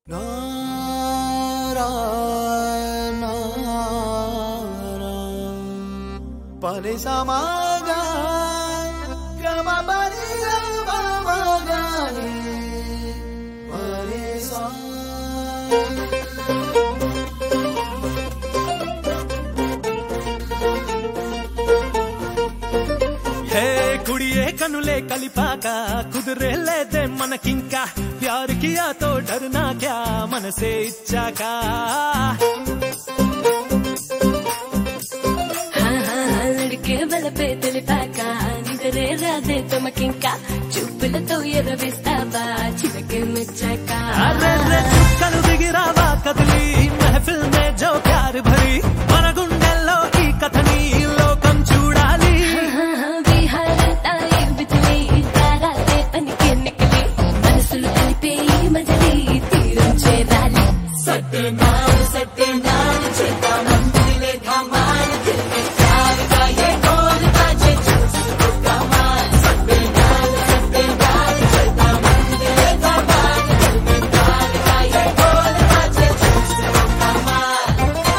పని సమాగా గమ పని సమాగాని పని సా హే కుడియే కనులే కలిపాక కుదిరే లేదే మనకింకా ప్యార్ కియా తో డరనా క్యా మనసే ఇచ్చాక లడికే బలపే తెలిపాక నిదరే రాదే తమకింకా చూపులతో ఎరవేస్తావా చివకే మెచ్చాక అరే రే చుక్కలు దిగిరావా కదిలి మెహఫిల్ మే జో ప్యార్ భరి మన గుండెల్లో ఈ కథని లోకం చూడాలి విహారంతా ఏ బితిలి తారాలే పనికి నికలి మనసులు కలిపే ఈ మజలి తీరం చేరాలి సత్యనాలు సత్యనాలు చేద్దాం మందిలే ధమాలు దిల్మే చారుగా ఏ గోల్ బాజే చూసుకో కమాల్ సత్యనాలు సత్యనాలు చేద్దాం మందిలే ధమాలు దిల్మే చారుగా ఏ గోల్ బాజే చూసుకో కమాల్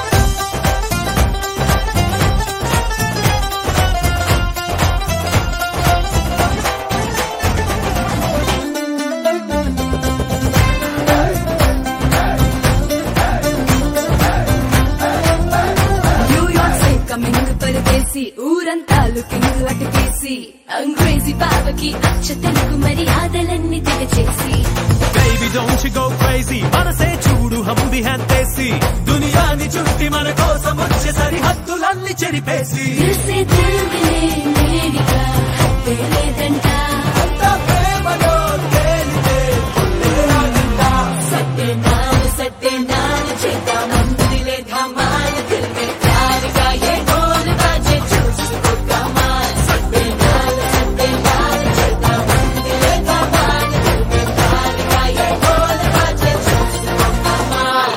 న్యూయార్క్ సై కమింగ్ పరదేశీ ఊరంతా లుకింగ్ అటుకేసి అంగ్రేజీ బావకి అచ్చ తెలుగు మర్యాదలన్నీ దిగచేసి బేబీ డోంట్ గో క్రేజీ మనసే చూడు హమ్ भी हैं तेसी దునియాని చుట్టి మన కోసం వచ్చే సరిహద్దులన్నీ చెరిపేసి దిల్ సే దిల్ మిలే మేరిగా హద్దే లేదంట ప్రేమలో తేలితే సత్యనాలు సత్యనాలు చేద్దాం మందిలే ధమాల్ దిల్ మే ప్యారుగా ఏ గోల్ బాజే చూసుకో కమాల్ సత్యనాలు సత్యనాలు చేద్దాం మందిలే ధమాల్ దిల్ మే ప్యారుగా ఏ గోల్ బాజే చూసుకో కమాల్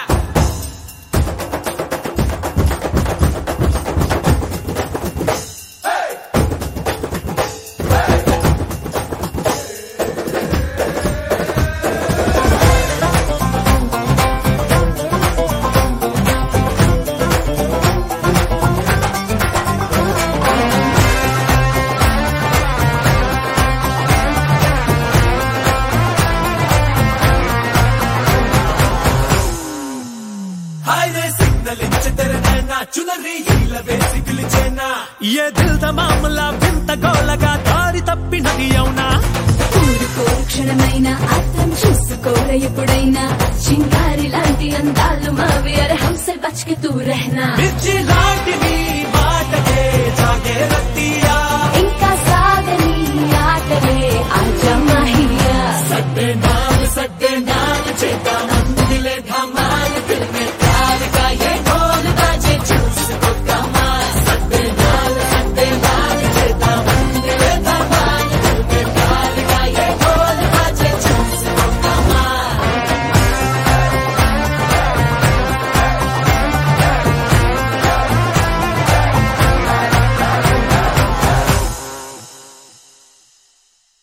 హాయ్ రే సిగ్నల్ ఇచ్చే తెరే నైనా చునరి ఈల వేసి పిలిచేనా ఏ దిల్ ద మామలా వింత గోలగా దారి తప్పినది అవునా ఊరుకో క్షణమైన అర్థం చూసుకోర ఎప్పుడైనా చింగారి లాంటి అందాలు మావి అరే హంసే బచ్కే తూ రహనా మిర్చి లాంటి నీ మాటకే జాగే రత్తి